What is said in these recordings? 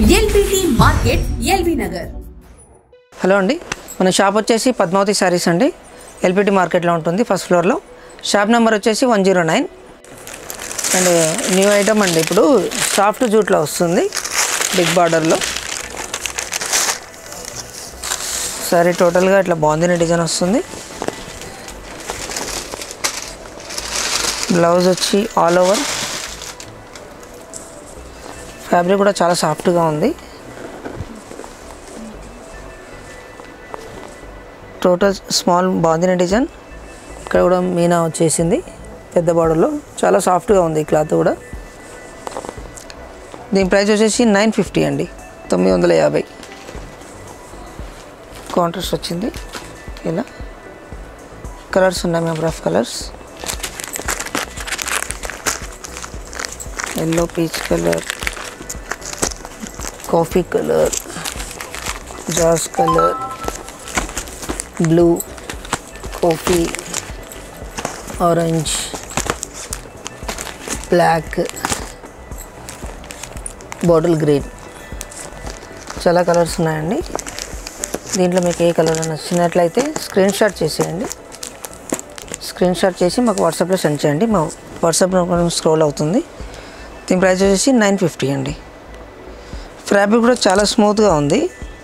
LBT market LB Nagar hello అండి మన shop వచ్చేసి పద్మావతి శారీస్ అండి ఎల్పిటి మార్కెట్లో ఉంటుంది ఫస్ట్ ఫ్లోర్లో షాప్ నెంబర్ వచ్చేసి one zero nine and new item అండి ఇప్పుడు సాఫ్ట్ జూట్లో వస్తుంది బిగ్ బార్డర్లో సారీ టోటల్గా ఇట్లా బాగుంది డిజైన్ వస్తుంది బ్లౌజ్ వచ్చి ఆల్ ఓవర్ ఫ్యాబ్రిక్ కూడా చాలా సాఫ్ట్గా ఉంది టోటల్ స్మాల్ బాందిన డిజైన్ ఇక్కడ కూడా మీనా వచ్చేసింది పెద్ద బార్డర్లో చాలా సాఫ్ట్గా ఉంది ఈ క్లాత్ కూడా దీని ప్రైస్ వచ్చేసి నైన్ ఫిఫ్టీ అండి తొమ్మిది వందల యాభై కాంట్రాస్ట్ వచ్చింది ఇలా కలర్స్ ఉన్నాయి member of colours yellow peach colour coffee colour జాస్ colour blue coffee orange black bottle green చాలా కలర్స్ ఉన్నాయండి దీంట్లో మీకు ఏ కలర్ నచ్చినట్లయితే స్క్రీన్ షాట్ చేసేయండి స్క్రీన్ షాట్ చేసి మాకు వాట్సాప్లో సెండ్ చేయండి మా వాట్సాప్లో స్క్రోల్ అవుతుంది దీని ప్రైస్ వచ్చేసి నైన్ ఫిఫ్టీ అండి ఫ్యాబ్రిక్ కూడా చాలా స్మూత్గా ఉంది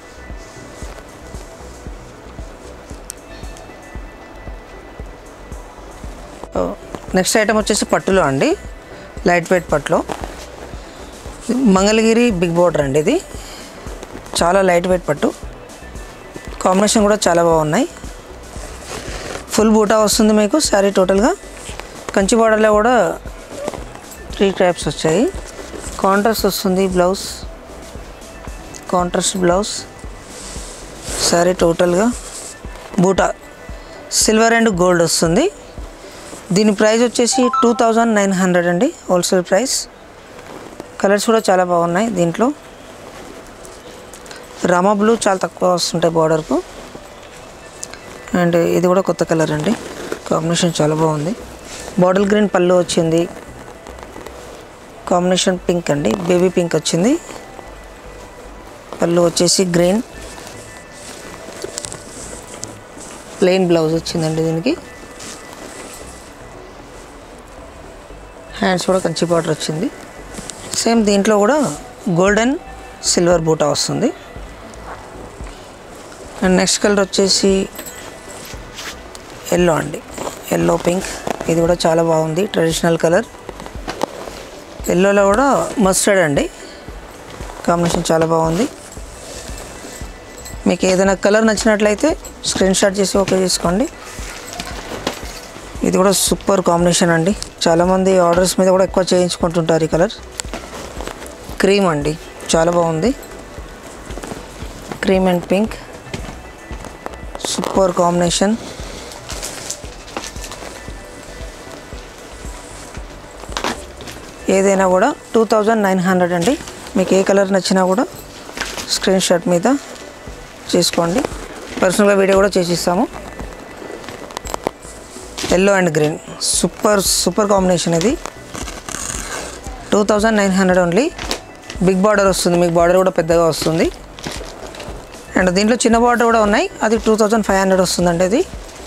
నెక్స్ట్ ఐటమ్ వచ్చేసి పట్టులో అండి లైట్ వెయిట్ పట్టులో మంగళగిరి బిగ్ బోర్డర్ అండి ఇది చాలా లైట్ వెయిట్ పట్టు కాంబినేషన్ కూడా చాలా బాగున్నాయి ఫుల్ బూటా వస్తుంది మీకు శారీ టోటల్గా కంచి బార్డర్లో కూడా త్రీ టైప్స్ వచ్చాయి కాంట్రాస్ట్ వస్తుంది బ్లౌజ్ కాంట్రాస్ట్ బ్లౌజ్ శారీ టోటల్గా బూటా సిల్వర్ అండ్ గోల్డ్ వస్తుంది దీని ప్రైస్ వచ్చేసి టూ థౌజండ్ నైన్ హండ్రెడ్ అండి హోల్సేల్ ప్రైస్ కలర్స్ కూడా చాలా బాగున్నాయి దీంట్లో రామా బ్లూ చాలా తక్కువ వస్తుంటాయి బార్డర్కు అండ్ ఇది కూడా కొత్త కలర్ అండి కాంబినేషన్ చాలా బాగుంది బాటిల్ గ్రీన్ పళ్ళు వచ్చింది కాంబినేషన్ పింక్ అండి బేబీ పింక్ వచ్చింది పళ్ళు వచ్చేసి గ్రీన్ ప్లెయిన్ బ్లౌజ్ వచ్చిందండి దీనికి హ్యాండ్స్ కూడా కంచి బార్డర్ వచ్చింది సేమ్ దీంట్లో కూడా గోల్డెన్ సిల్వర్ బూటా వస్తుంది అండ్ నెక్స్ట్ కలర్ వచ్చేసి ఎల్లో అండి ఎల్లో పింక్ ఇది కూడా చాలా బాగుంది ట్రెడిషనల్ కలర్ ఎల్లోలో కూడా మస్టర్డ్ అండి కాంబినేషన్ చాలా బాగుంది మీకు ఏదైనా కలర్ నచ్చినట్లయితే స్క్రీన్ షాట్ చేసి ఓకే చేసుకోండి ఇది కూడా సూపర్ కాంబినేషన్ అండి చాలామంది ఆర్డర్స్ మీద కూడా ఎక్కువ చేయించుకుంటుంటారు ఈ కలర్ క్రీమ్ అండి చాలా బాగుంది cream and pink super combination ఏదైనా కూడా టూ థౌజండ్ నైన్ హండ్రెడ్ అండి మీకు ఏ కలర్ నచ్చినా కూడా స్క్రీన్ షాట్ మీద చేసుకోండి పర్సనల్గా వీడియో కూడా చేసిస్తాము yellow and green super super combination ఇది two thousand nine hundred only big border వస్తుంది మీకు బార్డర్ కూడా పెద్దగా వస్తుంది అండ్ దీంట్లో చిన్న బార్డర్ కూడా ఉన్నాయి అది టూ థౌజండ్ ఫైవ్ హండ్రెడ్ వస్తుందండి ఇది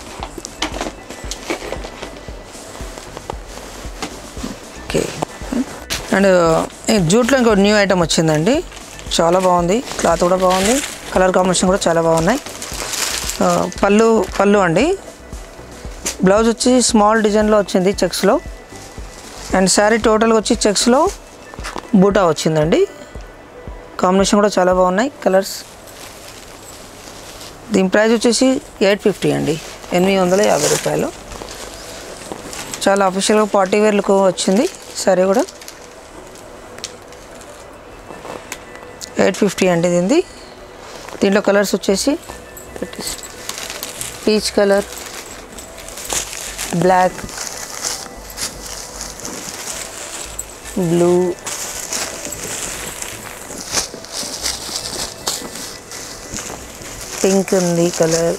ఓకే అండ్ ఈ జూట్లో ఇంకో న్యూ ఐటమ్ వచ్చిందండి చాలా బాగుంది క్లాత్ కూడా బాగుంది కలర్ కాంబినేషన్ కూడా చాలా బాగున్నాయి ఆ, పళ్ళు పళ్ళు అండి బ్లౌజ్ వచ్చి స్మాల్ డిజైన్లో వచ్చింది చెక్స్లో అండ్ శారీ టోటల్గా వచ్చి చెక్స్లో బూటా వచ్చిందండి కాంబినేషన్ కూడా చాలా బాగున్నాయి కలర్స్ దీని ప్రైస్ వచ్చేసి ఎయిట్ ఫిఫ్టీ అండి ఎనిమిది వందల యాభై రూపాయలు చాలా అఫీషియల్గా పార్టీ వేర్ లుక్ వచ్చింది సరే కూడా ఎయిట్ ఫిఫ్టీ అండి దీనిది దీంట్లో కలర్స్ వచ్చేసి peach colour black blue pink ఉంది colour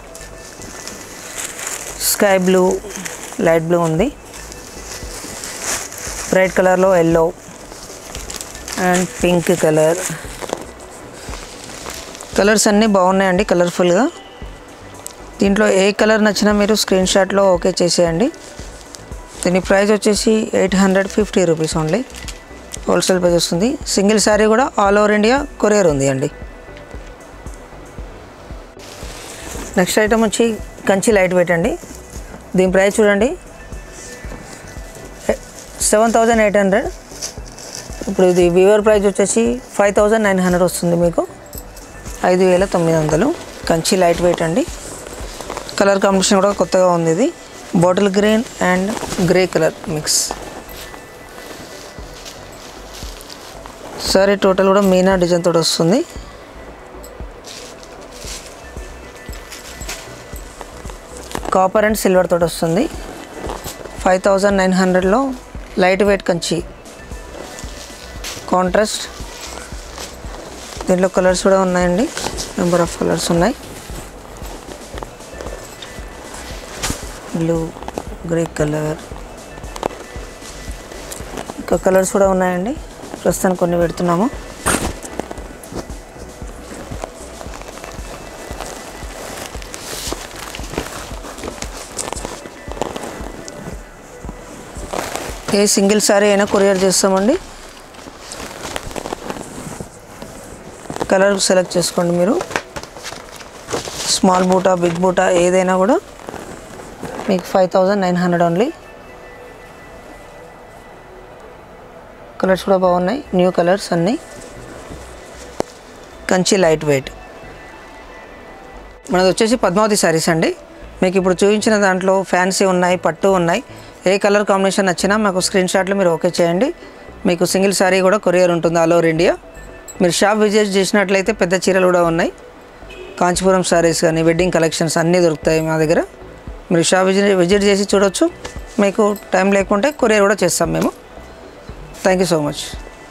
sky blue light blue ఉంది బ్రైట్ కలర్లో yellow and pink colour colours అన్నీ బాగున్నాయండి కలర్ఫుల్గా దీంట్లో ఏ కలర్ నచ్చినా మీరు స్క్రీన్ షాట్లో ఓకే చేసేయండి దీని ప్రైస్ వచ్చేసి eight hundred fifty rupees only wholesale price వస్తుంది సింగిల్ శారీ కూడా ఆల్ ఓవర్ ఇండియా కొరియర్ ఉంది అండి నెక్స్ట్ ఐటమ్ వచ్చి కంచి లైట్ వెయిట్ అండి దీని ప్రైస్ చూడండి సెవెన్ థౌజండ్ ఎయిట్ హండ్రెడ్ ఇప్పుడు ఇది వివర్ ప్రైస్ వచ్చేసి ఫైవ్ థౌజండ్ నైన్ హండ్రెడ్ వస్తుంది మీకు ఐదు వేల తొమ్మిది వందలు కంచి లైట్ వెయిట్ అండి కలర్ కాంబినేషన్ కూడా కొత్తగా ఉంది ఇది bottle green and grey colour mix సరే టోటల్ కూడా మీనా డిజైన్ తోటి వస్తుంది కాపర్ అండ్ సిల్వర్ తోటి వస్తుంది ఫైవ్ థౌజండ్ నైన్ హండ్రెడ్లో లైట్ వెయిట్ కంచి కాంట్రాస్ట్ దీంట్లో కలర్స్ కూడా ఉన్నాయండి నెంబర్ ఆఫ్ కలర్స్ ఉన్నాయి బ్లూ గ్రే కలర్ ఇంకా కలర్స్ కూడా ఉన్నాయండి ప్రస్తుతానికి కొన్ని పెడుతున్నాము ఏ సింగిల్ సారీ అయినా కొరియర్ చేస్తామండి కలర్ సెలెక్ట్ చేసుకోండి మీరు స్మాల్ బూటా బిగ్ బూటా ఏదైనా కూడా మీకు five thousand nine hundred only colours కూడా బాగున్నాయి న్యూ కలర్స్ అన్నీ కంచి లైట్ వెయిట్ మనది వచ్చేసి పద్మావతి శారీస్ అండి మీకు ఇప్పుడు చూపించిన దాంట్లో ఫ్యాన్సీ ఉన్నాయి పట్టు ఉన్నాయి ఏ కలర్ కాంబినేషన్ నచ్చినా మాకు స్క్రీన్ షాట్లో మీరు ఓకే చేయండి మీకు సింగిల్ శారీ కూడా కొరియర్ ఉంటుంది ఆల్ ఓవర్ ఇండియా మీరు షాప్ విజిట్ చేసినట్లయితే పెద్ద చీరలు కూడా ఉన్నాయి కాంచీపురం శారీస్ కానీ వెడ్డింగ్ కలెక్షన్స్ అన్నీ దొరుకుతాయి మా దగ్గర మీరు షాప్ విజిట్ విజిట్ చేసి చూడొచ్చు మీకు టైం లేకుంటే కొరియర్ కూడా చేస్తాం మేము thank you so much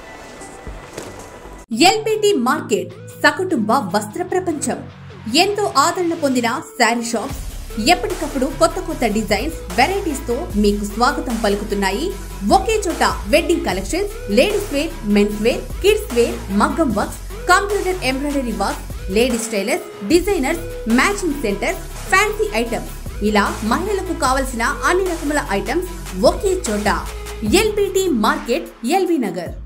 LBT market సకుటుంబ వస్త్ర ప్రపంచం ఎంతో ఆదరణ పొందిన శారీ షాప్స్ ఎప్పటికప్పుడు కొత్త కొత్త డిజైన్స్ వెరైటీస్ తో మీకు స్వాగతం పలుకుతున్నాయి ఒకే చోట wedding collections ladies wear men's wear kids wear మగ్గం works computer embroidery work ladies tailors designers matching centre fancy items ఇలా మహిళలకు కావలసిన అన్ని రకముల ఐటమ్స్ ఒకే చోట ఎల్బిటి మార్కెట్ ఎల్బీ నగర్